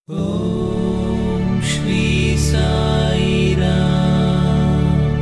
ॐ श्री साई राम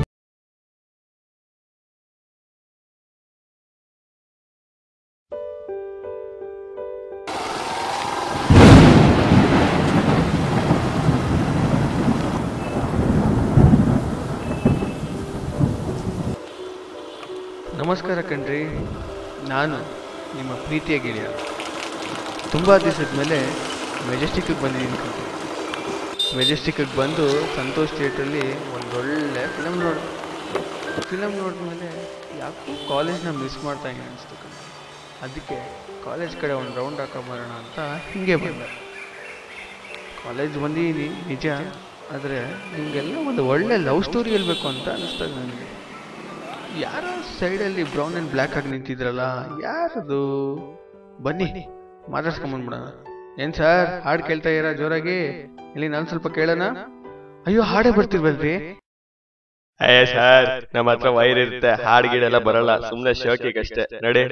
ನಮಸ್ಕಾರ ಕಣ್ರಿ ನಾನು ನಿಮ್ಮ ಪ್ರೀತಿಯ ಗೆಳೆಯ ತುಂಬ ದಿವಸದ ಮೇಲೆ ಮೆಜೆಸ್ಟಿಕ್ಕಿಗೆ ಬಂದಿದ್ದೀನಿ ಕಣ್ರಿ ಮೆಜೆಸ್ಟಿಕ್ಕಿಗೆ ಬಂದು ಸಂತೋಷ್ ಥಿಯೇಟ್ರಲ್ಲಿ ಒಂದೊಳ್ಳೆ ಫಿಲಮ್ ನೋಡ್ ಫಿಲಮ್ ನೋಡಿದ್ಮೇಲೆ ಯಾಕೋ ಕಾಲೇಜ್ನ ಮಿಸ್ ಮಾಡ್ತಾ ಇದ್ದೀನಿ ಅನಿಸ್ತು ಕಣ್ರಿ ಅದಕ್ಕೆ ಕಾಲೇಜ್ ಕಡೆ ಒಂದು ರೌಂಡ್ ಹಾಕೊಂಬರೋಣ ಅಂತ ಹಿಂಗೆ ಬಂದೆ ಕಾಲೇಜ್ ಬಂದಿದ್ದೀನಿ ನಿಜ ಆದರೆ ನಿಮಗೆಲ್ಲ ಒಂದು ಒಳ್ಳೆ ಲವ್ ಸ್ಟೋರಿ ಹೇಳ್ಬೇಕು ಅಂತ ಅನಿಸ್ತದೆ ನನಗೆ ಯಾರೋ ಸೈಡಲ್ಲಿ ಬ್ರೌನ್ ಆ್ಯಂಡ್ ಬ್ಲ್ಯಾಕ್ ಆಗಿ ನಿಂತಿದ್ರಲ್ಲ ಯಾರದು ಬನ್ನಿ ಮಾತಾಡ್ಸ್ಕೊಂಬಂದ್ಬಿಡೋಣ ಏನ್ ಸರ್ ಹಾಡು ಕೇಳ್ತಾ ಇರ ಜೋರಾಗಿ ಇಲ್ಲಿ ನಾನು ಸ್ವಲ್ಪ ಕೇಳೋಣ ಅಯ್ಯೋ ಹಾಡೇ ಬರ್ತಿರ್ಬಲ್ರಿ ಅಯ್ಯ ಸರ್ ನಮ್ಮ ಹತ್ರ ವೈರ್ ಇರುತ್ತೆ ಹಾಡ್ ಗೀಡೆಲ್ಲ ಬರಲ್ಲ ಸುಮ್ನೆ ಶೋಕಿಗಷ್ಟೇ ನಡಿ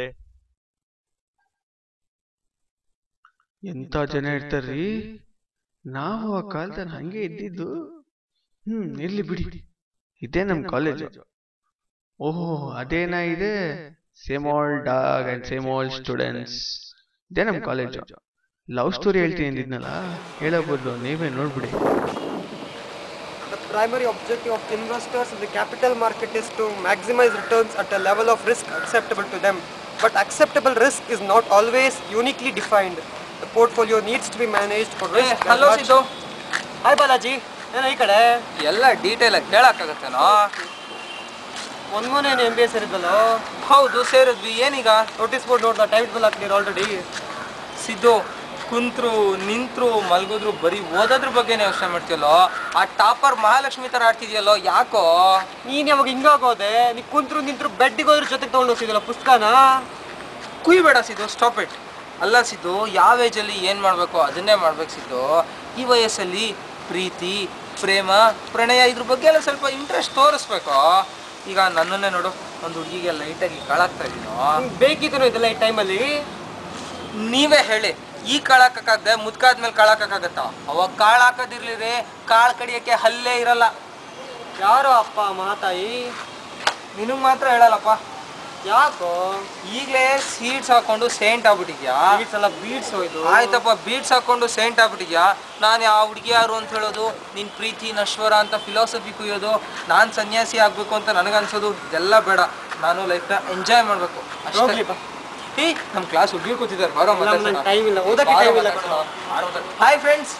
ಎಂತ ಜನ ಇರ್ತಾರ್ರಿ ನಾವು ಆ ಕಾಲದಲ್ಲಿ ಹಂಗೆ ಇದ್ದಿದ್ದು ಹ್ಮ್ ಇರ್ಲಿ ಬಿಡಿ ಇದೇ ನಮ್ ಕಾಲೇಜು ಓಹೋ ಅದೇನಾ ಇದೆ same old dog and same old students ಇದೇ ನಮ್ ಕಾಲೇಜು ಲವ್ ಸ್ಟೋರಿ ಹೇಳ್ತೀನಿ ಅಂದಿದ್ನಲ್ಲ ಹೇಳಬಹುದು ನೀವೇ ನೋಡ್ಬಿಡಿ The primary objective of investors in the capital market is to maximize returns at a level of risk acceptable to them. But acceptable risk is not always uniquely defined. The portfolio needs to be managed for risk. and hello margin- Siddu hi Balaji ಏನೋ ಈ ಕಡೆ ಎಲ್ಲ detail ಆಗಿ ಕೇಳಕ್ಕಾಗತ್ತೇನೋ ಒಂದ್ ಮೊನ್ನೆ M B S ಸೇರಿದ್ವಲ್ಲೋ ಹೌದು ಸೇರಿದ್ವಿ ಏನೀಗ ನೋಟಿಸ್ ಬೋರ್ಡ್ ನೋಡ್ದ ಟೈಟ್ ಬಿಲ್ ಹಾಕ್ತೀರಿ ಆಲ್ರೆಡಿ ಸಿದ್ದು ಕುಂತ್ರು ನಿಂತ್ರು ಮಲ್ಗೋದ್ರು ಬರೀ ಓದೋದ್ರ ಬಗ್ಗೆನೇ ಯೋಚನೆ ಮಾಡ್ತೀಯಲ್ಲೋ ಆ ಟಾಪರ್ ಮಹಾಲಕ್ಷ್ಮಿ ತರ ಆಡ್ತಿದ್ಯಲ್ಲೋ ಯಾಕೋ ನೀನ್ ಯಾವಾಗ ಹಿಂಗಾಗೋದೆ ನೀ ಕುಂತ್ರು ನಿಂತ್ರು ಬೆಡ್ಡಿಗೆ ಹೋದ್ರ ಜೊತೆಗೆ ತಗೊಂಡು ಹೋಗ್ತಿದ್ಯಲ್ಲ ಪುಸ್ತಕನ ಕುಯ್ಬೇಡ ಸಿದ್ದು ಸ್ಟಾಪ್ ಇಟ್ ಅಲ್ಲ ಸಿದ್ದು ಯಾವ ಏಜಲ್ಲಿ ಏನು ಮಾಡಬೇಕು ಅದನ್ನೇ ಮಾಡ್ಬೇಕು ಸಿದ್ದು ಈ ವಯಸ್ಸಲ್ಲಿ ಪ್ರೀತಿ ಪ್ರೇಮ ಪ್ರಣಯ ಇದ್ರ ಬಗ್ಗೆ ಎಲ್ಲ ಸ್ವಲ್ಪ ಇಂಟ್ರೆಸ್ಟ್ ತೋರಿಸ್ಬೇಕು ಈಗ ನನ್ನನ್ನೇ ನೋಡು ಒಂದು ಹುಡುಗಿಗೆ ಲೈಟಾಗಿ ಕಾಳಾಗ್ತಾ ಇದೀನೋ ನಿಂಗ್ ಬೇಕಿತ್ತು ಇದೆಲ್ಲ ಈ ಟೈಮಲ್ಲಿ ನೀವೇ ಹೇಳಿ ಈ ಕಾಳಾಕಕ್ಕಾಗದೆ ಮುದ್ಕಾದ್ಮೇಲೆ ಕಾಳಾಕಕ್ಕಾಗತ್ತ ಅವಾಗ ಕಾಳು ಹಾಕೋದಿರ್ಲಿರಿ ಕಾಳು ಕಡಿಯಕ್ಕೆ ಹಲ್ಲೇ ಇರಲ್ಲ ಯಾರೋ ಅಪ್ಪ ಮಹಾತಾಯಿ ನಿನಗ್ ಮಾತ್ರ ಹೇಳಲ್ಲಪ್ಪ ಯಾಕೋ ಈಗಲೇ ಸೀಡ್ಸ್ ಹಾಕೊಂಡು ಸೇಂಟ್ ಆಗ್ಬಿಟ್ಟಿದ್ಯಾ ಬೀಡ್ಸ್ ಎಲ್ಲ ಬೀಡ್ಸ್ ಹೋಯ್ತು ಆಯ್ತಪ್ಪ ಬೀಟ್ಸ್ ಹಾಕೊಂಡು ಸೇಂಟ್ ಆಗ್ಬಿಟ್ಟಿದ್ಯಾ ನಾನು ಆ ಹುಡುಗಿ ಯಾರು ಅಂತ ಹೇಳೋದು ನಿನ್ ಪ್ರೀತಿ ನಶ್ವರ ಅಂತ ಫಿಲಾಸಫಿ ಕುಯ್ಯೋದು ನಾನು ಸನ್ಯಾಸಿ ಆಗ್ಬೇಕು ಅಂತ ನನಗನ್ಸೋದು ಇದೆಲ್ಲ ಬೇಡ ನಾನು ಲೈಫ್ನ ಎಂಜಾಯ್ ಮಾಡಬೇಕು ಹೋಗ್ಲಿ ಬಾ. ಏ ನಮ್ಮ ಕ್ಲಾಸ್ ಹುಡುಗಿ ಕೂತಿದ್ದಾರೆ ಬಾರೋ ನಮ್ಗೆ time ಇಲ್ಲ, ಓದಕ್ಕೆ time ಇಲ್ಲ ಕಣೋ. ಹಾಯ್ ಫ್ರೆಂಡ್ಸ್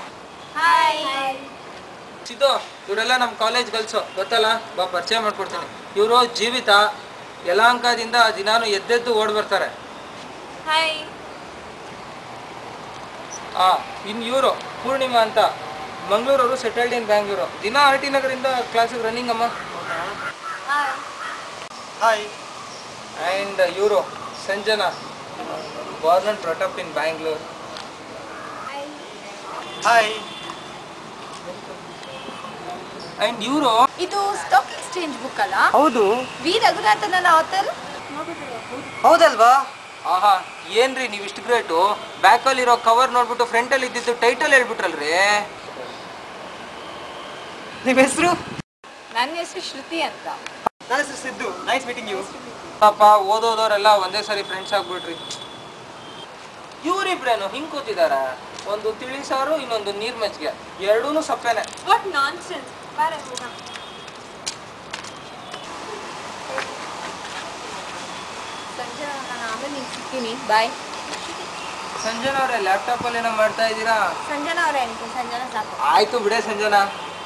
ಸಿದ್ದು ಇವರೆಲ್ಲ ನಮ್ಮ ಕಾಲೇಜ್ ಗರ್ಲ್ಸು ಗೊತ್ತಲ್ಲ ಬಾ ಪರಿಚಯ ಮಾಡ್ಕೊಡ್ತೀನಿ ಇವರು ಜೀವಿತ ಯಲಾಂಕದಿಂದ ದಿನಾನು ಎದ್ದೆದ್ದು ಓಡ್ ಬರ್ತಾರೆ ಹಾಯ್ ಆ ಇನ್ನು ಇವರು ಪೂರ್ಣಿಮಾ ಅಂತ ಮಂಗಳೂರವರು ಸೆಟಲ್ಡ್ ಇನ್ ಬ್ಯಾಂಗ್ಳೂರು ದಿನ ಆರ್ ಟಿ ನಗರಿಂದ ಕ್ಲಾಸಿಗೆ ರನ್ನಿಂಗ್ ಅಮ್ಮ ಹಾಯ್ ಹಾಯ್ ಆ್ಯಂಡ್ ಇವರು Sanjana born and brought up in Bangalore hi and ಇವರು ಇದು ಸ್ಟಾಕ್ ಎಕ್ಸ್ಚೇಂಜ್ ಬುಕ್ ಅಲ್ಲ ಹೌದು ವಿ ರಘುನಾಥನ ಆಥರ್ ಹೌದಲ್ವಾ ಆಹಾ ಏನ್ರಿ ನೀವು ಇಷ್ಟು ಗ್ರೇಟು ಬ್ಯಾಕಲ್ಲಿರೋ ಕವರ್ ನೋಡ್ಬಿಟ್ಟು ಫ್ರಂಟಲ್ಲಿ ಇದ್ದಿದ್ದು ಟೈಟಲ್ ಹೇಳ್ಬಿಟ್ರಲ್ರಿ ನಿಮ್ಮ ಹೆಸರು ನನ್ನ ಹೆಸರು ಶ್ರುತಿ ಅಂತ ನನ್ನ ಹೆಸರು ಸಿದ್ದು ನೈಸ್ ಮೀಟಿಂಗ್ ಯು ಪಾಪ ಓದೋದವರೆಲ್ಲ ಒಂದೇ ಸರಿ ಫ್ರೆಂಡ್ಸ್ ಆಗ್ಬಿಟ್ರಿ ಇವ್ರಿಬ್ರೇನು ಹಿಂಗ್ ಕೂತಿದಾರ ಒಂದು ತಿಳಿ ಸಾರು ಇನ್ನೊಂದು ನೀರ್ ಮಜ್ಜಿಗೆ ಎರಡೂ ಸಪ್ಪೆನೆ ವಾಟ್ ನಾನ್ಸೆನ್ಸ್ ಬಾರೆ ಹೋಗೋಣ ಸಂಜೆ ನಾನು ಆಮೇಲೆ ನಿಂಗೆ ಸಿಗ್ತೀನಿ ಬಾಯ್ ಸಂಜನಾ ಅವ್ರೆ ಲ್ಯಾಪ್ಟಾಪ್ ಅಲ್ಲಿ ಏನೋ ಮಾಡ್ತಾ ಇದ್ದೀರಾ ಸಂಜನಾ ಅವರೇ ಅನ್ಕೊ ಸಂಜನಾ ಸಾಕು ಆಯ್ತು ಬಿಡೆ ಸಂಜನಾ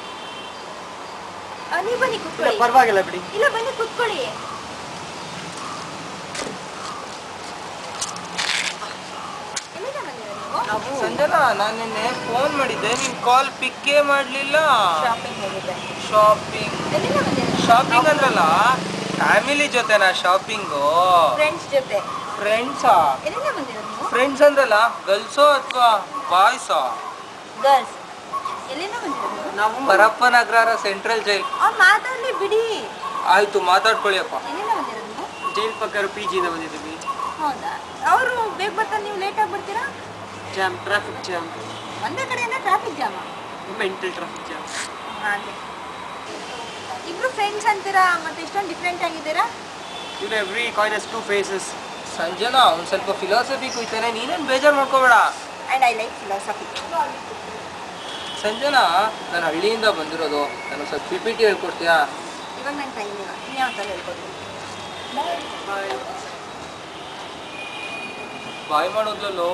ಆ, ನೀವು ಬನ್ನಿ ಕುತ್ಕೊಳ್ಳಿ ಪರವಾಗಿಲ್ಲ ಬಿಡಿ ಇಲ್ಲ ಬನ್ನಿ ಕುತ್ಕೊಳ್ಳಿ ಎಲ್ಲಿಂದ ಬಂದಿರೋದು ನೀವು ಸಂಜನಾ ನಾನು ನಿನ್ನೆ ಫೋನ್ ಮಾಡಿದ್ದೆ ನಿನ್ ಕಾಲ್ ಪಿಕ್ಕೇ ಮಾಡ್ಲಿಲ್ಲ ಶಾಪಿಂಗ್ ಹೋಗಿದ್ದೆ ಶಾಪಿಂಗ್ ಎಲ್ಲಿಂದ ಬಂದಿರೋದು ಶಾಪಿಂಗ್ ಅಂದ್ರಲ್ಲ ಫ್ಯಾಮಿಲಿ ಜೊತೆನಾ ಶಾಪಿಂಗು ಫ್ರೆಂಡ್ಸ್ ಜೊತೆ ಫ್ರೆಂಡ್ಸಾ ಎಲ್ಲಿಂದ ಬಂದಿರೋದು ನೀವು ಫ್ರೆಂಡ್ಸ್ ಅಂದ್ರಲ್ಲ ಗರ್ಲ್ಸೋ ಅಥವಾ ಬಾಯ್ಸೋ ಗರ್ಲ್ಸ್ ಎಲ್ಲಿಂದ ಬಂದಿರೋದು ನೀವು ನಾವು ಪರಪ್ಪನಗರ ಸೆಂಟ್ರಲ್ ಜೈಲ್ ಅವ್ರು ಮಾತಾಡ್ಲಿ ಬಿಡಿ ಆಯ್ತು ಮಾತಾಡ್ಕೊಳ್ಳಿ ಅಪ್ಪ ಎಲ್ಲಿಂದ ಬಂದಿರೋದು ನೀವು ಜೈಲ್ ಪಕ್ಕ ಪಿ ಜಿಯಿಂದ ಬಂದಿದ್ದೀವಿ ಹೌದಾ ಅವರು ಬೇಗ ಬರ್ತಾರೆ ನೀವು ಲೇಟಾಗಿ ಬರ್ತೀರಾ ಜಾಮ್ ಟ್ರಾಫಿಕ್ ಜಾಮ್ ಒಂದೇ ಕಡೆಯಿಂದ traffic jam mental traffic jam ಹಾಗೆ ಇಬ್ರು ಫ್ರೆಂಡ್ಸ್ ಅಂತೀರಾ ಮತ್ತೆ ಇಷ್ಟೊಂದು ಡಿಫ್ರೆಂಟ್ ಆಗಿದ್ದೀರಾ you know every coin has two faces Sanjana ಒಂದು ಸ್ವಲ್ಪ ಫಿಲಾಸಫಿ ಕುಯ್ತಾನೆ ನೀನೇನು ಬೇಜಾರು ಮಾಡ್ಕೋಬೇಡ and I like philosophy Sanjana ನಾನು ಹಳ್ಳಿಯಿಂದ ಬಂದಿರೋದು ನಾನು ಸ್ವಲ್ಪ ಪಿ ಪಿ ಟಿ ಹೇಳ್ಕೊಡ್ತೀಯಾ ಇವಾಗ ನಂಗೆ ಟೈಮ್ ಇಲ್ಲ ನೀವು ಯಾವ ಥರ ಹೇಳ್ಕೊಡ್ತೀನಿ ಬಾಯ್ ಮಾಡೋದ್ಲಲ್ಲೋ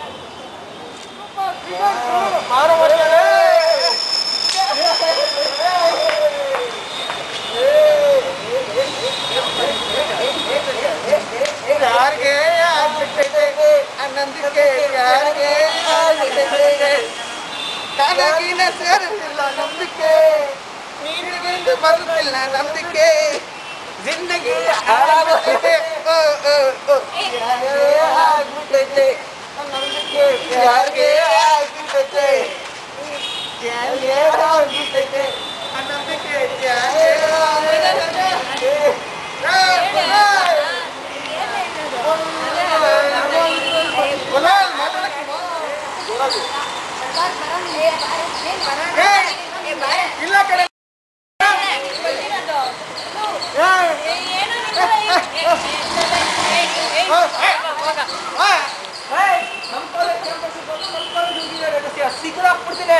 ಯಾರಿಗೆ ಆಗ್ಬಿಟ್ಟಿದೆ ಅನ್ನಂದಿಕೆ ಯಾರಿಗೆ ಆಗ್ಬಿಟ್ಟಿದೆ ಕಾಲಾಗಿನ ಸೇರಲಿಲ್ಲ ನಂಬಿಕೆ ನೀರಿಗಿಂದು ಬರುತ್ತಿಲ್ಲ ನಂಬಿಕೆ ಜಿಂದಗಿ ಹಾಳಾಗುತ್ತಿದೆ ಓ ಓ ಓ ಯಾರಿಗೆ ಆಗ್ಬಿಟ್ಟಿದೆ ನಂಬಿಕೆ ಯಾರಿಗೆ ಆಗ್ಬಿಟ್ಟಿದೆ ಯಾರಿಗೆ ಆಗ್ಬಿಟ್ಟಿದೆ ನಂಬಿಕೆ ಯಾರಿಗೆ ಆಗ್ಬಿಟ್ಟಿದೆ ಇಲ್ಲ ಕಡೆ ಸಿಕ್ಕದಾಕ್ಬಿಡ್ತೀನಿ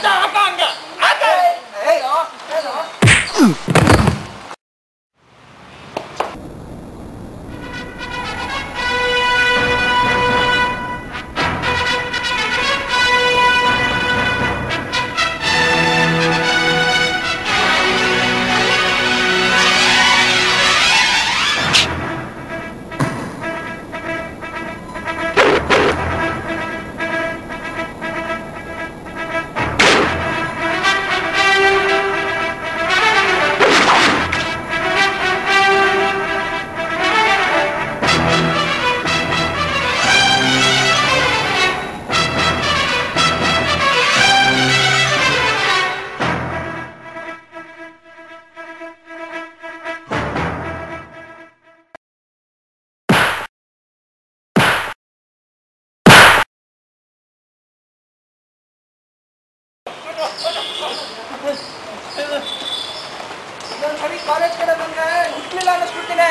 ಸರಿ ಕಾಲೇಜ್ ಕಡೆ ಬಂದ್ರೆ ಹುಟ್ಲಿಲ್ಲ ಅನ್ನಿಸ್ಬಿಡ್ತೀನಿ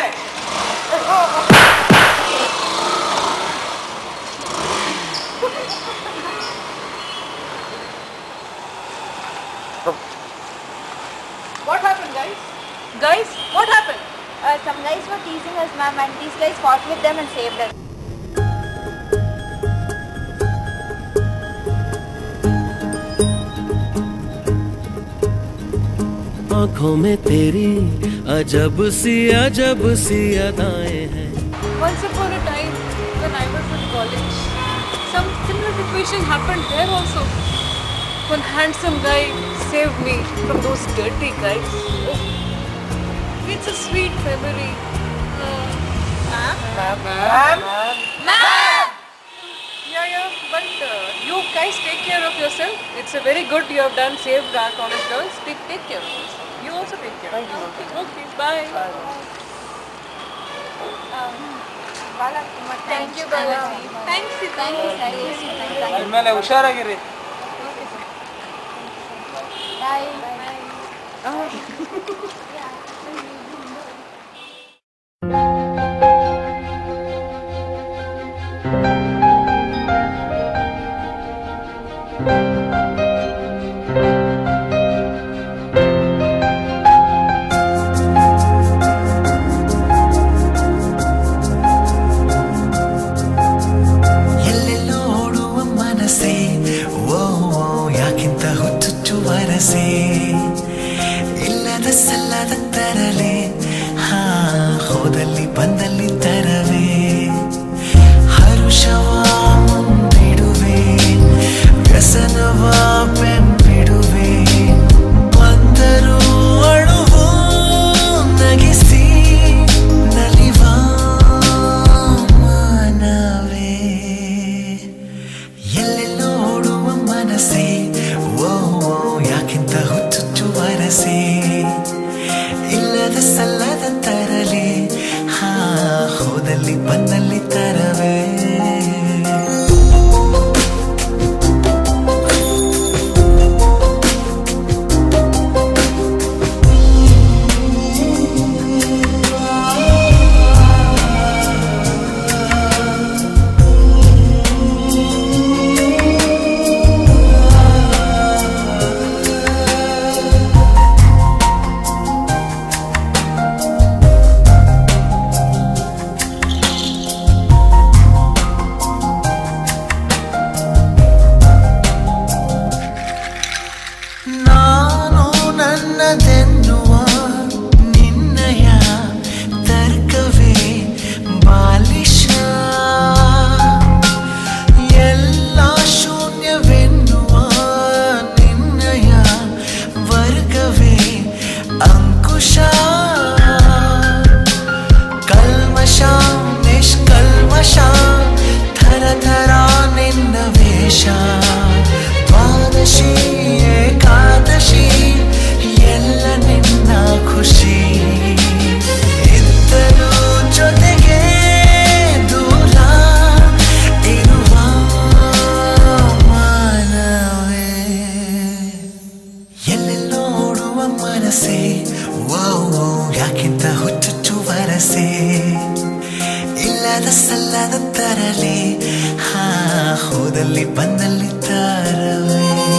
What happened, guys? Guys, what happened? Uh, some guys were teasing us, ma'am, and these guys fought with them and saved us. आंखों में तेरी अजब सी अजब सी अदाएं हैं Once upon a time, when I was in college, some similar situation happened there also. One handsome guy saved me from those dirty guys. Oh, it's a sweet memory. Uh, yeah, yeah, but uh, you guys take care of yourself. It's a very good you have done, saved our college girls. Take, take care of yourself. You also take care. Thank you. Okay, okay bye. Thank you, Balaji. Thanks, Sita. Thank you, Thank you, Sita. Thank you. ಇನ್ಮೇಲೆ ಹುಷಾರಾಗಿರಿ Bye. Bye. ಎಲ್ಲೆಲ್ಲೋ ಓಡುವ ಮನಸ್ಸೇ ಓ ಓ, ಯಾಕಿಂತ ಹುಚ್ಚುಚ್ಚು ವರಸೆ ಇಲ್ಲದ ಸಲ್ಲದ ತರಲೆ ಹಾ ಹೋದಲ್ಲಿ ಬಂದಲ್ಲಿ ತರವೇ ಹರುಷವ ಮುಂದಿಡುವೆ ವ್ಯಸನವ ಬೆಂಬಿಡುವೆ ಬಂದರೂ ಅಳುವು ನಗಿಸಿ ನಲಿವ ಮಾನವೇ ಎಲ್ಲೆಲ್ಲೋ ಓಡುವ ಮನಸ್ಸೇ ಓ ಓ, ಯಾಕಿಂತ ಹುಚ್ಚುಚ್ಚು ವರಸೆ ಇಲ್ಲದ ಸಲ್ಲದ ತರಲೆ ಹಾ ಕಲ್ಮಶ ನಿಷ್ಕಲ್ಮಶ ಥರ ಥರ ನಿನ್ನ ವೇಷ ದ್ವಾದಶಿ ಏಕಾದಶಿ ಎಲ್ಲ ನಿನ್ನ ಖುಷಿ ಇದ್ದರೂ ಜೊತೆಗೆ ದೂರ ಇರುವ ಮಾನವೇ ಎಲ್ಲೆಲ್ಲೋ ಓಡುವ ಮನಸ್ಸೆ ಓ ಓ, ಯಾಕಿಂತ ಹುಚ್ಚುಚ್ಚು ವರಸೆ ಇಲ್ಲದ ಸಲ್ಲದ ತರಲೆ ಹಾ ಹೋದಲ್ಲಿ ಬಂದಲ್ಲಿ ತಾರವೇ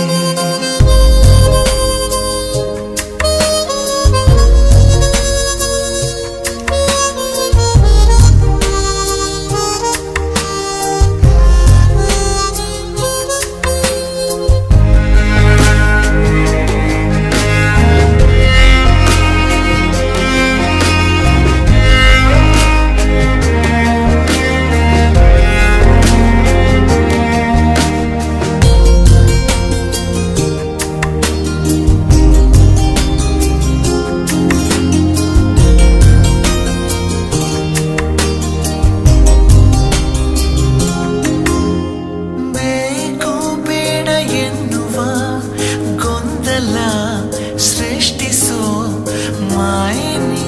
ಬೇಕು ಬೇಡ ಎನ್ನುವ ಗೊಂದಲ ಸೃಷ್ಟಿಸೋ ಮಾಯನಿ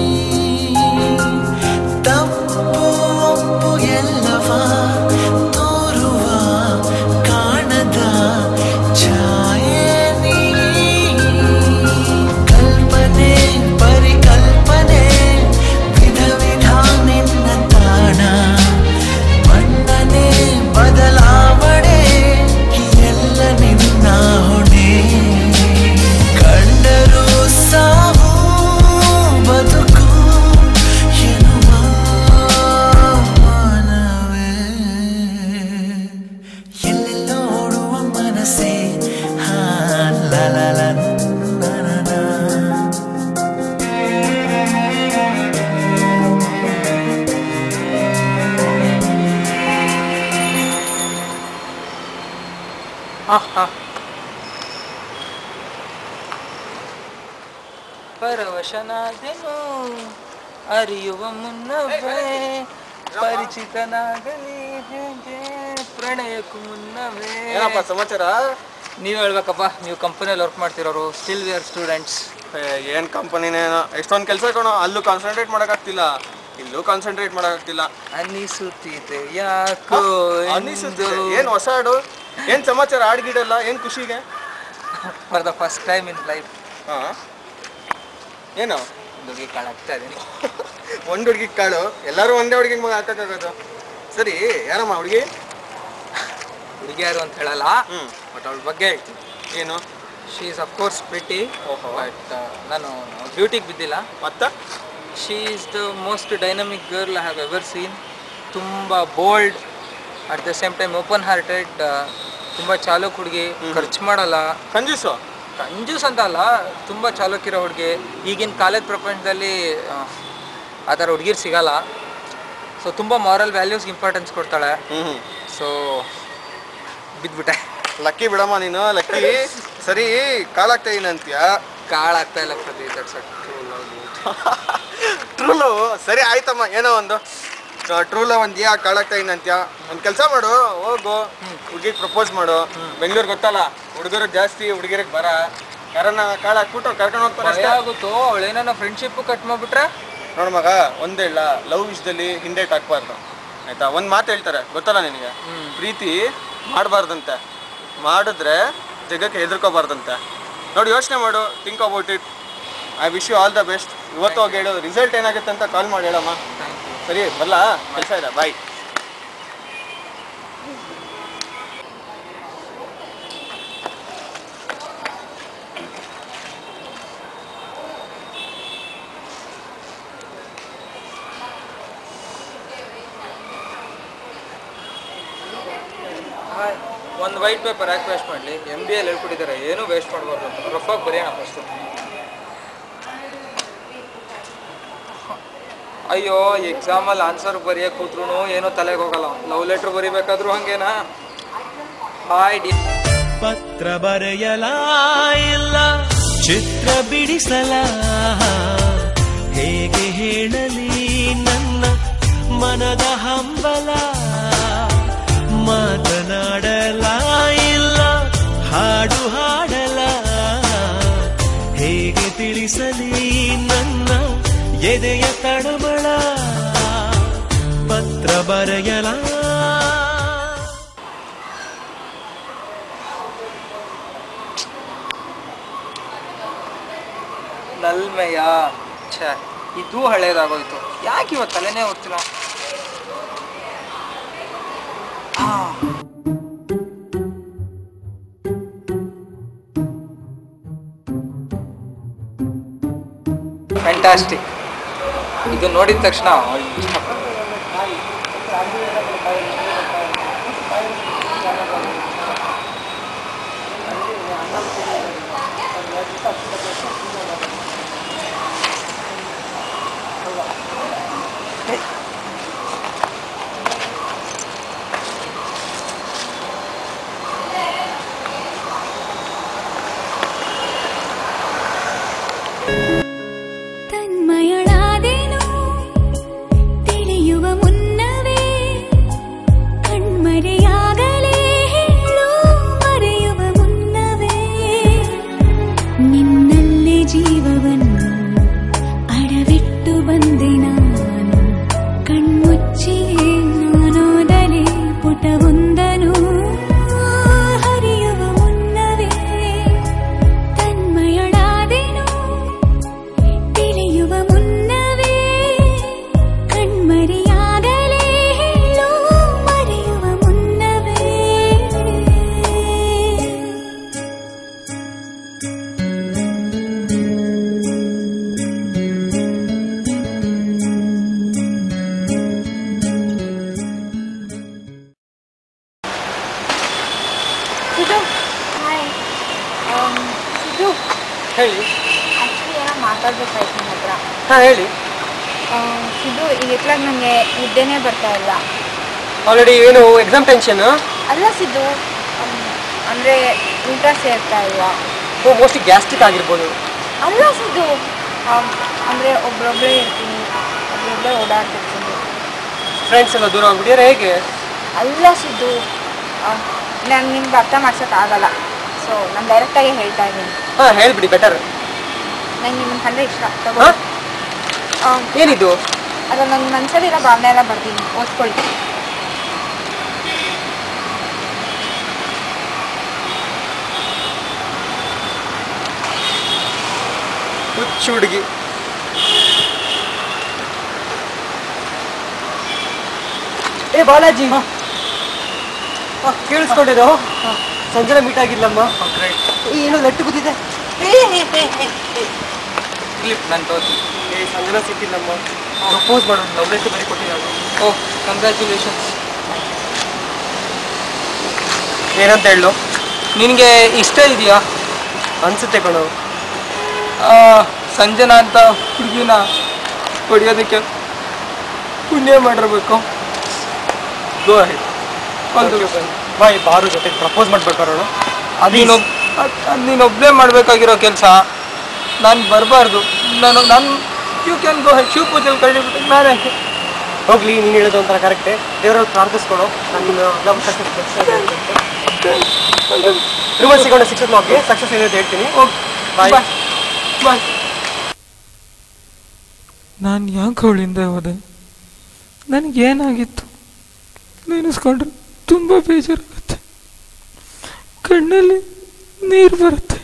ತಪ್ಪು ಒಪ್ಪು ಎಲ್ಲವ ತೋರುವ ಕಾಣದ ಛಾಯನಿ ಕಲ್ಪನೆ ಪರಿಕಲ್ಪನೆ ವಿಧ ವಿಧ ನಿನ್ನ ತಾಣ ಮಣ್ಣನೆ ಬದಲಾವಣೆ ಎಲ್ಲ ನಿನ್ನ ಹೊಣೆ ಕಂಡರೂ ಸಾವು ಬದುಕು ಎನ್ನುವ ಮಾನವೇ ಎಲ್ಲೆಲ್ಲೋ ಓಡುವ ಮನಸ್ಸೆ ಹಾ ಲಾ ಲಾ ಲಾ ನಾ, ನಾ, ನಾ. ಪರವಶನಾದೆನು ಅರಿಯುವ ಮುನ್ನವೇ ಪರಿಚಿತನಾಗಲಿ ಹೇಗೆ ಪ್ರಣಯಕ್ಕೂ ಮುನ್ನವೇ ಏನಪ್ಪ ಸಮಾಚಾರ ನೀವು ಹೇಳ್ಬೇಕಪ್ಪ ನೀವು ಕಂಪನಿಯಲ್ಲಿ ವರ್ಕ್ ಮಾಡ್ತಿರೋರು ಸ್ಟಿಲ್ ವಿ ಆರ್ ಸ್ಟೂಡೆಂಟ್ಸ್ ಏ, ಏನ್ ಕಂಪನಿನೇನೋ ಎಷ್ಟೊಂದು ಕೆಲಸ ಕಣೋ ಅಲ್ಲೂ ಕಾನ್ಸಂಟ್ರೇಟ್ ಮಾಡೋಕ್ಕಾಗ್ತಿಲ್ಲ ಇಲ್ಲೂ ಕಾನ್ಸಂಟ್ರೇಟ್ ಮಾಡೋಕ್ಕಾಗ್ತಿಲ್ಲ ಅನಿಸುತ್ತಿದೆ ಯಾಕೋ ಅನ್ನಿಸುತ್ತೆ ಏನ್ ಹೊಸ ಹಾಡು ಏನ್ ಸಮಾಚಾರ ಹಾಡ್ಗಿಡಲ್ಲ ಏನ್ ಖುಷಿಗೆ for the first time in life ಹಾ ಏನು ಹುಡುಗಿ ಕಾಣಾಗ್ತಾ ಇದೀನಿ ಒಂದ್ ಹುಡುಗಿ ಕಾಳು ಎಲ್ಲರೂ ಒಂದೇ ಹುಡುಗಿ ಮಗ ಹಾಕಕ್ಕಾಗೋದು ಸರಿ ಯಾರಮ್ಮ ಹುಡುಗಿ ಹುಡುಗಿಯಾರು ಅಂತ ಹೇಳಲ್ಲ ಹ್ಮ್ ಬಟ್ ಅವಳ ಬಗ್ಗೆ ಹೇಳ್ತೀನಿ ಏನು ಶಿ ಈಸ್ ಅಫ್ಕೋರ್ಸ್ ಪ್ರಿಟಿ ಓಹೋ. ಬಟ್ ನಾನು ಬ್ಯೂಟಿಗೆ ಬಿದ್ದಿಲ್ಲ ಮತ್ತ she is the most dynamic girl I have ever seen ತುಂಬ bold at the same time open hearted ತುಂಬ ಚಾಲೂಕ್ ಹುಡುಗಿ ಖರ್ಚು ಮಾಡಲ್ಲ ಕಂಜೂಸು ಕಂಜೂಸ್ ಅಂತ ಅಲ್ಲ ತುಂಬ ಚಾಲೂಕಿರೋ ಹುಡುಗಿ ಈಗಿನ ಕಾಲೇಜ್ ಪ್ರಪಂಚದಲ್ಲಿ ಆ, ಆ ಥರ ಹುಡುಗಿರು ಸಿಗಲ್ಲ ಸೊ ತುಂಬ ಮಾರಲ್ ವ್ಯಾಲ್ಯೂಸ್ಗೆ ಇಂಪಾರ್ಟೆನ್ಸ್ ಕೊಡ್ತಾಳೆ ಹ್ಮ್ ಹ್ಮ್ ಸೊ ಬಿದ್ಬಿಟ್ಟೆ ಲಕ್ಕಿ ಬಿಡಮ್ಮ ನೀನು ಲಕ್ಕಿ ಸರಿ ಕಾಳಾಗ್ತಾ ಇದೀನಿ ಅಂತೀಯ ಕಾಳಾಗ್ತಾ ಇಲ್ಲ ಪ್ರತಿ ದಟ್ಸ್ ಟ್ರೂ ಲವ್ ಸರಿ ಆಯ್ತಮ್ಮ ಏನೋ ಒಂದು ಟ್ರೂ ಲವ್ ಅಂದ್ಯಾ ಕಾಳಾಗ್ತಾ ಇದೀನಿ ಅಂತ್ಯ ಒಂದು ಕೆಲಸ ಮಾಡು ಹೋಗು ಹುಡುಗಿಗೆ ಪ್ರಪೋಸ್ ಮಾಡು ಬೆಂಗಳೂರು ಗೊತ್ತಲ್ಲ ಹುಡುಗರು ಜಾಸ್ತಿ ಹುಡುಗಿರಿಗೆ ಬರ ಯಾರನ್ನ ಕಾಳು ಹಾಕ್ಬಿಟ್ಟು ಕರ್ಕೊಂಡು ಹೋಗ್ತಾರೆ ಭಯ ಅಷ್ಟೇ ಆಗುತ್ತೋ ಅವಳೇನೋ ಫ್ರೆಂಡ್ಶಿಪ್ ಕಟ್ ಮಾಡ್ಬಿಟ್ರೆ ನೋಡು ಮಗ ಒಂದೇ ಇಲ್ಲ ಲವ್ ವಿಷಯದಲ್ಲಿ ಹಿಂದೆ ಹಾಕ್ಬಾರ್ದು ಆಯ್ತಾ ಒಂದು ಮಾತು ಹೇಳ್ತಾರೆ ಗೊತ್ತಲ್ಲ ನಿನಗೆ ಪ್ರೀತಿ ಮಾಡಬಾರ್ದಂತೆ ಮಾಡಿದ್ರೆ ಜಗಕ್ಕೆ ಹೆದರ್ಕೋಬಾರ್ದಂತೆ ನೋಡಿ ಯೋಚನೆ ಮಾಡು think about it I wish you all the best ಇವತ್ತು ಹೋಗಿ ಹೇಳು ರಿಸಲ್ಟ್ ಏನಾಗುತ್ತೆ ಅಂತ ಕಾಲ್ ಮಾಡಿ ಹೇಳಮ್ಮ ಸರಿ ಬರಲಾ ಕೆಲಸ ಇದೆ ಬಾಯ್ ಒಂದು ವೈಟ್ ಪೇಪರ್ ಯಾಕೆ ವೇಸ್ಟ್ ಮಾಡಲಿ ಎಮ್ ಬಿ ಎಲ್ ಹೇಳ್ಕೊಟ್ಟಿದ್ದಾರೆ ಏನೂ ವೇಸ್ಟ್ ಮಾಡಬಾರ್ದು ಅಂತ ರಫಾಗಿ ಬರೆಯೋಣ ಫಸ್ಟು ಅಯ್ಯೋ ಎಕ್ಸಾಮಲ್ಲಿ ಆನ್ಸರ್ ಬರೆಯೋಕೆ ಕೂತ್ರು ಏನೂ ತಲೆಗೆ ಹೋಗಲ್ಲ ಲವ್ ಲೆಟ್ರ್ ಬರಿಬೇಕಾದ್ರೂ ಹಂಗೇನಾ ಹಾಯ್ ಡಿ ಪತ್ರ ಬರೆಯಲ ಇಲ್ಲ ಚಿತ್ರ ಬಿಡಿಸಲ ಹೇಗೆ ಹೇಳಲಿ ನನ್ನ ಮನದ ಹಂಬಲ ಮಾತನಾಡಲ ಇಲ್ಲ ಹಾಡು ಹಾಡಲ ಹೇಗೆ ತಿಳಿಸಲಿ ನನ್ನ ಎದೆಯ ತಡಮಳ ಪತ್ರ ಬರೆಯಲ ನಲ್ಮೆಯ ಛೇ ಇದು ಹಳೇದಾಗೋಯ್ತು ಯಾಕೆ ಇವತ್ತು ತಲೆನೇ ಓದ್ತಿಲ್ಲ ಫ್ಯಾಂಟಾಸ್ಟಿಕ್ ಇದು ನೋಡಿದ ತಕ್ಷಣ ತನ್ಮಯಳಾದೆನು ತಿಳಿಯುವ ಮುನ್ನವೇ ಕಣ್ಮರೆಯಾಗಲೇ ಹೇಳು ಮರೆಯುವ ಮುನ್ನವೇ ನಿನ್ನಲ್ಲೇ ಜೀವವನ್ನು ಅಡವಿಟ್ಟು ಬಂದೆ ನಾನು ಕಣ್ಮುಚ್ಚಿಯೇ ನಾನೋದಲೇ ಪುಟವೊಂದನು ಹರಿಯುವ ಮುನ್ನವೇ ತನ್ಮಯಳಾದೆನು ತಿಳಿಯುವ ಮುನ್ನವೇ ಕಣ್ಮರೆಯಾಗಲೇ ಹೇಳು ಮರೆಯುವ ಮುನ್ನವೇ ಸಿದ್ದು ಹಾಯ್ ಸಿದ್ದು ಹೇಳಿ ಆ್ಯಕ್ಚುಲಿ ಏನೋ ಮಾತಾಡ್ಬೇಕಾಯ್ತು ನಿಮ್ಮ ಹತ್ರ ಹಾಂ ಹೇಳಿ ಆ, ಸಿದ್ದು ಈಗ ಇತ್ಲಾಗ ನನಗೆ ನಿದ್ದೆನೇ ಬರ್ತಾ ಇಲ್ಲ ಆಲ್ರೆಡಿ ಏನು ಎಕ್ಸಾಮ್ ಟೆನ್ಷನ್ ಅಲ್ಲ ಸಿದ್ದು ಆಮ್, ಅಂದ್ರೆ ಊಟ ಸೇರ್ತಾ ಇಲ್ಲ ಮೋಸ್ಟ್ಲಿ ಗ್ಯಾಸ್ಟ್ರಿಕ್ ಆಗಿರ್ಬೋದು ಅಲ್ಲ ಸಿದ್ದು ಆಮ್, ಅಂದ್ರೆ ಒಬ್ರೊಬ್ರೇ ಇರ್ತೀನಿ ಒಬ್ರೊಬ್ರೇ ಓಡಾಡ್ತಿರ್ತೀನಿ ಫ್ರೆಂಡ್ಸ್ ಎಲ್ಲ ದೂರ ಆಗ್ಬಿಟ್ಟಿದ್ರೆ ಹೇಗೆ ಅಲ್ಲ ಸಿದ್ದು ನಾನು ನಿಮ್ಗೆ ಅರ್ಥ ಮಾಡ್ಸೋಕ್ಕಾಗಲ್ಲ ಸೊ ನಾನು ಡೈರೆಕ್ಟಾಗಿ ಹೇಳ್ತಾ ಇದ್ದೀನಿ ಹಾಂ ಹೇಳ್ಬಿಡಿ ಬೆಟರ್ ನಂಗೆ ನಿಮ್ಮನ್ನ ಕಂಡ್ರೆ ಇಷ್ಟ ತಗೋ ಆಮ್, ಏನಿದು ಅಲ್ಲ ನನ್ನ ಮನಸ್ಸಲ್ಲಿರೋ ಭಾವನೆ ಎಲ್ಲ ಬರ್ತೀನಿ ಓದ್ಕೊಳ್ಳಿ ಹುಚ್ಚು ಹುಡುಗಿ ಏ ಬಾಲಾಜಿ ಕೇಳಿಸ್ಕೊಂಡಿದ್ದು ಸಂಜೆ ಮೀಟ್ ಆಗಿಲ್ಲಮ್ಮ ಏನು ನೆಟ್ಟು ಬಿದ್ದಿದೆ ಕ್ಲಿಪ್ ನಾನು ತೋರಿಸಿ ಏ ಸಂಜನ ಸಿಕ್ಕಿಲ್ಲಮ್ಮ ಪ್ರಪೋಸ್ ಮಾಡೋದು ಲವ್ ಲೆಟ್ರ್ ಬರೀ ಕೊಟ್ಟಿದ್ದಾಳೆ ಓಹ್ ಕಂಗ್ರ್ಯಾಚುಲೇಷನ್ಸ್ ಏನಂತ ಹೇಳು ನಿನಗೆ ಇಷ್ಟ ಇದೆಯಾ ಅನ್ಸುತ್ತೆ ಕಣೋ ಸಂಜನಾ ಅಂತ ಹುಡುಗಿನ ಹೊಡಿಯೋದಕ್ಕೆ ಪುಣ್ಯ ಮಾಡಿರ್ಬೇಕು ಗೋ ಹೆಡ್ ಒಂದು ಬಾಯ್ ಬಾರು ಜೊತೆ ಪ್ರಪೋಸ್ ಮಾಡ್ಬೇಕು ಬರೋಣ ಅದು ನೀನೊಬ್ ಅದು ನೀನೊಬ್ಬನೇ ಮಾಡಬೇಕಾಗಿರೋ ಕೆಲಸ ನಾನು ಬರಬಾರ್ದು ನಾನು ನಾನು ಯು ಕ್ಯಾನ್ ಗೋ ಶಿವ ಪೂಜೆಲಿ ಕಳಿಬಿಟ್ಟು ನಾನು ಯಾಕೆ ಹೋಗ್ಲಿ ನೀನು ಹೇಳೋದು ಒಂಥರ ಕರೆಕ್ಟೇ ದೇವರಲ್ಲಿ ಪ್ರಾರ್ಥಿಸ್ಕೊಡು ನಾನು ನಿನ್ನ ಲವ್ ಸಕ್ಸಸ್ ತಿರುಮಲ ಸಿಗೋಣ ಸಿಕ್ಸಸ್ ಮಾರ್ಕ್ಗೆ ಸಕ್ಸಸ್ ಇದೆ ಅಂತ ಹೇಳ್ತೀನಿ ಬಾಯ್ ಬಾಯ್ ನಾನು ಯಾಕೆ ಅವಳಿಂದ ಹೋದೆ ನನಗೇನಾಗಿತ್ತು ನೆನೆಸ್ಕೊಂಡ್ರೆ ತುಂಬ ಬೇಜಾರಾಗುತ್ತೆ ಕಣ್ಣಲ್ಲಿ ನೀರು ಬರುತ್ತೆ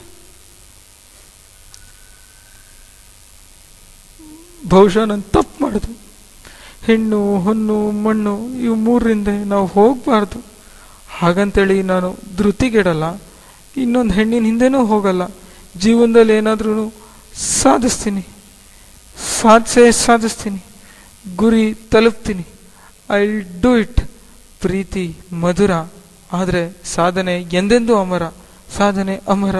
ಬಹುಶಃ ನಾನು ತಪ್ಪು ಮಾಡಿದೆ ಹೆಣ್ಣು ಹೊನ್ನು ಮಣ್ಣು ಇವು ಮೂರರಿಂದ ನಾವು ಹೋಗಬಾರ್ದು ಹಾಗಂತೇಳಿ ನಾನು ಧೃತಿಗೆಡಲ್ಲ ಇನ್ನೊಂದು ಹೆಣ್ಣಿನ ಹಿಂದೆನೂ ಹೋಗಲ್ಲ ಜೀವನದಲ್ಲಿ ಏನಾದ್ರೂ ಸಾಧಿಸ್ತೀನಿ ಸಾಧಿಸೇ ಸಾಧಿಸ್ತೀನಿ ಗುರಿ ತಲುಪ್ತೀನಿ ಐ ಡೂ ಇಟ್ ಪ್ರೀತಿ ಮಧುರ ಆದರೆ ಸಾಧನೆ ಎಂದೆಂದೂ ಅಮರ ಸಾಧನೆ ಅಮರ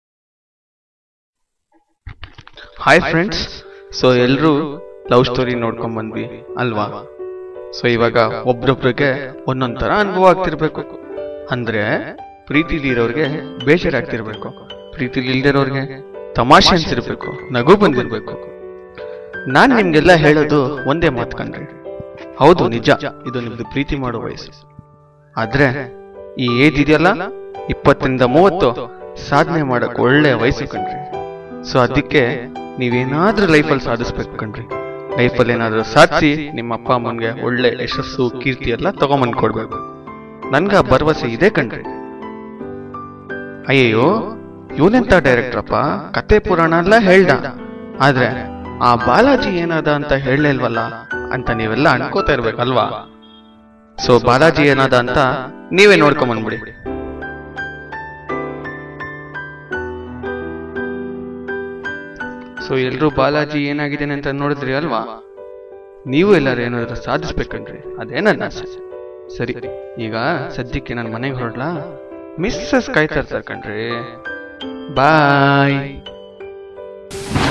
ಹಾಯ್ ಫ್ರೆಂಡ್ಸ್ ಸೊ ಎಲ್ಲರೂ ಲವ್ ಸ್ಟೋರಿ ನೋಡ್ಕೊಂಡ್ ಬಂದ್ವಿ ಅಲ್ವಾ ಸೊ ಇವಾಗ ಒಬ್ರೊಬ್ರಿಗೆ ಒಂದೊಂದ್ ತರ ಅನುಭವ ಆಗ್ತಿರ್ಬೇಕು ಅಂದ್ರೆ ಪ್ರೀತಿಲಿ ಇರೋರ್ಗೆ ಬೇಜಾರಾಗ್ತಿರ್ಬೇಕು ಪ್ರೀತಿಲಿ ಇಲ್ದಿರೋರ್ಗೆ ತಮಾಷೆ ಅನ್ಸಿರ್ಬೇಕು ನಗು ಬಂದಿರ್ಬೇಕು ನಾನು ನಿಮ್ಗೆಲ್ಲ ಹೇಳೋದು ಒಂದೇ ಮಾತು ಕಣ್ರಿ ಹೌದು ನಿಜ ಇದು ನಿಮ್ದು ಪ್ರೀತಿ ಮಾಡೋ ವಯಸ್ಸು ಆದ್ರೆ ಈ ಏಜ್ ಇದೆಯಲ್ಲ ಇಪ್ಪತ್ತರಿಂದ ಮೂವತ್ತು ಸಾಧನೆ ಮಾಡಕ್ ಒಳ್ಳೆ ವಯಸ್ಸು ಕಣ್ರಿ ಸೊ ಅದಕ್ಕೆ ನೀವೇನಾದ್ರೂ ಲೈಫಲ್ಲಿ ಸಾಧಿಸ್ಬೇಕು ಕಣ್ರಿ ಲೈಫಲ್ಲಿ ಏನಾದ್ರೂ ಸಾಧಿಸಿ ನಿಮ್ಮ ಅಪ್ಪ ಅಮ್ಮನ್ಗೆ ಒಳ್ಳೆ ಯಶಸ್ಸು ಕೀರ್ತಿ ಎಲ್ಲ ತಗೊಂಬಂದ್ ಕೊಡ್ಬೇಕು ನನ್ಗ ಆ ಭರವಸೆ ಇದೆ ಕಣ್ರಿ ಅಯ್ಯಯ್ಯೋ ಇವನೆಂತ ಡೈರೆಕ್ಟ್ರಪ್ಪ ಕತೆ ಪುರಾಣ ಎಲ್ಲ ಹೇಳ್ದ ಆದ್ರೆ ಆ ಬಾಲಾಜಿ ಏನಾದ ಅಂತ ಹೇಳಲಿಲ್ವಲ್ಲ ಅಂತ ನೀವೆಲ್ಲ ಅನ್ಕೋತಾ ಇರ್ಬೇಕಲ್ವಾ ಸೊ ಬಾಲಾಜಿ ಏನಾದ ಅಂತ ನೀವೇ ನೋಡ್ಕೊಂಡ್ ಬಂದ್ಬಿಡಿ ಸೊ ಎಲ್ರು ಬಾಲಾಜಿ ಏನಾಗಿದ್ದೇನೆ ಅಂತ ನೋಡಿದ್ರಿ ಅಲ್ವಾ ನೀವು ಎಲ್ಲರೂ ಏನಾದ್ರು ಸಾಧಿಸ್ಬೇಕನ್ರಿ ಅದೇ ನನ್ನ ಆಸೆ ಸರಿ ಈಗ ಸದ್ಯಕ್ಕೆ ನಾನು ಮನೆಗೆ ಹೊರಡ್ಲಾ ಮಿಸ್ಸಸ್ ಕಾಯ್ತಾ ಇರ್ತಾರೆ ಕಣ್ರಿ ಬಾಯ್